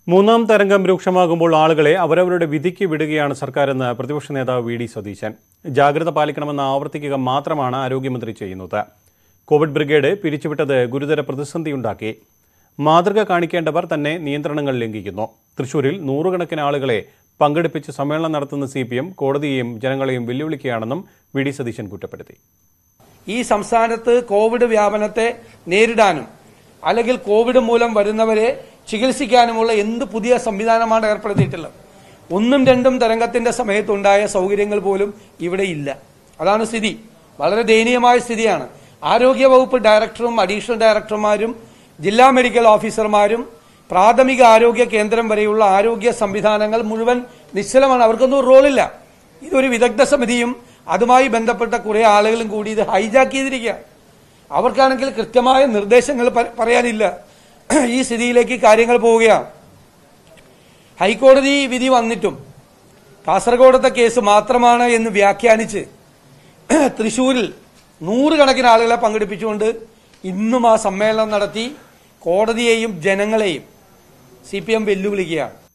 മൂന്നാം തരംഗം രൂക്ഷമാകുമ്പോൾ ആളുകളെ അവരവരുടെ വിധിക്ക് വിടുകയാണ് സർക്കാരെന്ന് പ്രതിപക്ഷ നേതാവ് വി ഡി സതീശൻ ജാഗ്രത പാലിക്കണമെന്ന് ആവർത്തിക്കുക മാത്രമാണ് ആരോഗ്യമന്ത്രി ചെയ്യുന്നത് കോവിഡ് ബ്രിഗേഡ് പിരിച്ചുവിട്ടത് ഗുരുതര പ്രതിസന്ധിയുണ്ടാക്കി മാതൃക കാണിക്കേണ്ടവർ തന്നെ നിയന്ത്രണങ്ങൾ ലംഘിക്കുന്നു തൃശൂരിൽ നൂറുകണക്കിന് ആളുകളെ പങ്കെടുപ്പിച്ച് സമ്മേളനം നടത്തുന്ന സി പി എം കോടതിയെയും ജനങ്ങളെയും വെല്ലുവിളിക്കുകയാണെന്നും വി ഡി സതീശൻ കുറ്റപ്പെടുത്തി ഈ സംസ്ഥാനത്ത് കോവിഡ് വ്യാപനത്തെ നേരിടാനും അല്ലെങ്കിൽ കോവിഡ് മൂലം വരുന്നവരെ ചികിത്സിക്കാനുമുള്ള എന്ത് പുതിയ സംവിധാനമാണ് ഏർപ്പെടുത്തിയിട്ടുള്ളത് ഒന്നും രണ്ടും തരംഗത്തിന്റെ സമയത്തുണ്ടായ സൗകര്യങ്ങൾ പോലും ഇവിടെ ഇല്ല അതാണ് സ്ഥിതി വളരെ ദയനീയമായ സ്ഥിതിയാണ് ആരോഗ്യ വകുപ്പ് ഡയറക്ടറും അഡീഷണൽ ഡയറക്ടർമാരും ജില്ലാ മെഡിക്കൽ ഓഫീസർമാരും പ്രാഥമിക ആരോഗ്യ കേന്ദ്രം വരെയുള്ള ആരോഗ്യ സംവിധാനങ്ങൾ മുഴുവൻ നിശ്ചലമാണ് അവർക്കൊന്നും റോളില്ല ഇതൊരു വിദഗ്ധ സമിതിയും അതുമായി ബന്ധപ്പെട്ട കുറെ ആളുകളും കൂടി ഇത് ഹൈജാക്ക് ചെയ്തിരിക്കുക അവർക്കാണെങ്കിൽ കൃത്യമായ നിർദ്ദേശങ്ങൾ പ- പറയാനില്ല ഈ സ്ഥിതിയിലേക്ക് കാര്യങ്ങൾ പോവുകയാണ് ഹൈക്കോടതി വിധി വന്നിട്ടും കാസർഗോഡത്തെ കേസ് മാത്രമാണ് എന്ന് വ്യാഖ്യാനിച്ച് തൃശൂരിൽ നൂറുകണക്കിന് ആളുകളെ പങ്കെടുപ്പിച്ചുകൊണ്ട് ഇന്നും ആ സമ്മേളനം നടത്തി കോടതിയെയും ജനങ്ങളെയും സി പി എം വെല്ലുവിളിക്കുകയാണ്